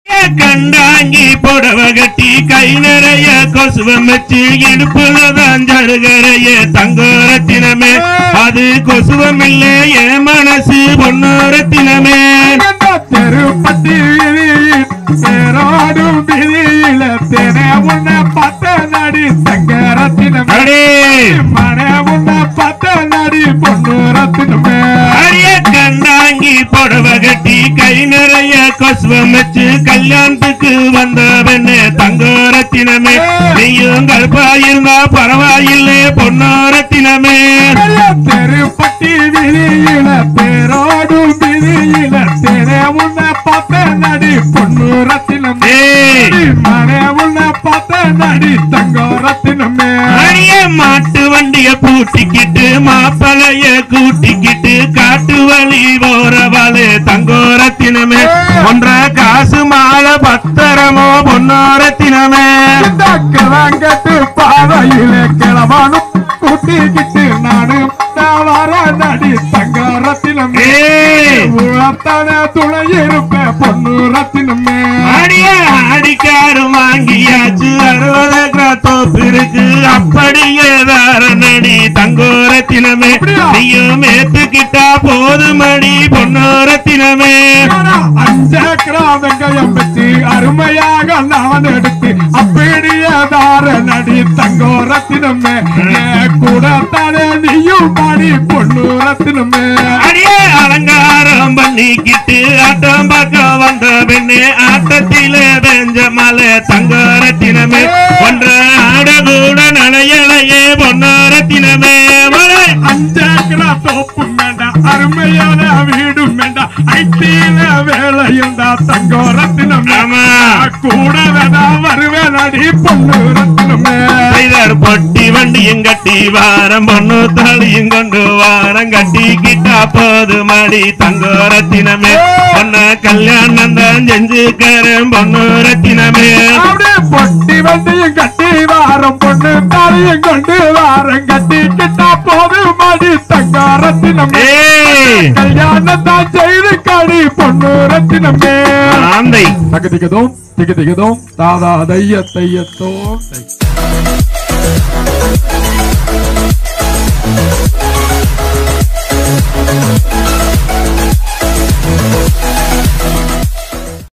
கண்டாங்கி புடவ கட்டி கை நிறைய கொசுவம் வச்சு இடுப்புல தான் ஜருகரைய தங்கோரத்தினமே அது கொசுவம் இல்ல என் மனசு பொன்னோரத்தினமே தெருப்பட்டி தேராடும் விதியில தேனே உன்னை பத்த நடி சங்கரத்தினமே அடே மனே உன்னை பத்த நடி பொண்ணு ரத்தினமே அரிய கண்டாங்கி புடவ கட்டி கை நிறைய கொசுவம் வச்சு கல்யாணத்துக்கு வந்த பெண்ணு தங்கோரத்தினமே நீயும் கருப்பாயிருந்தா பரவாயில்லை பொன்னோரத்தினமே தெருப்பட்டி விதியில தேராடும் விதியில தேனே உன்னை பத்த நடி பொண்ணு ரத்தினமே ஏய் மனே உன்னை பத்த நடி தங்க ரத்தினமே அரிய மாட்டு வண்டிய பூட்டிக்கிட்டு மாப்பளைய கூட்டிக்கிட்டு காட்டு வழி போறவாளே தங்கோரத்தினமே ஒன்ற காசு மாலை பத்திரமோ பொன்னோரத்தினமே இந்த கிழங்கட்டு பாதையில கிளவானும் கூட்டிக்கிட்டு நானும் வர நடி தங்க ரத்தினமே ஏய் உழத்தான துணை இருப்ப பொண்ணு ரத்தினமே அடிய அடிக்காரு வாங்கியாச்சு அறுபது கிராம் தோப்பு இருக்கு அப்படியே வேற நடி தங்கோரத்தினமே நீயும் ஏத்துக்கிட்டா போதுமடி பொன்னோரத்தினமே அஞ்சு கிராம் வெங்காயம் வச்சு அருமையாக நான் எடுத்து அப்படியே தார நடி தங்கோ ரத்தினமே கூட தானே நீயும் பாடி பொண்ணு ரத்தினமே அடியே அலங்காரம் பண்ணிக்கிட்டு ஆட்டம் பார்க்க வந்த பெண்ணே ஆட்டத்திலே பெஞ்ச மலை தங்கோரத்தினமே ஒன்ற ஆட கூட நனையலையே பொன்னோரத்தினமே மலை அஞ்சாக்கிரா தோப்பும் வேண்டாம் அருமையான வீடும் வேண்டாம் ஐடியில வேலையும் தான் தங்கோ ரத்தினமே ஆமா கூட வேணா வருவேன் அடி பொண்ணு ரத்தினமே செய்தார் பொட்டி வண்டியும் கட்டி வாரம் பொண்ணு தாலியும் கொண்டு வாரம் கட்டிக்கிட்டா போது மடி தங்கோ ரத்தினமே பொண்ண கல்யாணம் தான் செஞ்சுக்கிறேன் பொண்ணு ரத்தினமே அப்படியே பொட்டி வண்டியும் கட்டி வாரம் பொண்ணு தாலியும் கொண்டு வாரம் கட்டி கிட்டா போது மடி தங்க ரத்தினமே ஏய் கல்யாணம் தான் செய்து கடி பொண்ணு ரத்தினமே ஆந்தை தகுதிகதும் திகதிகதும் தாதா தைய தையத்தோம் தை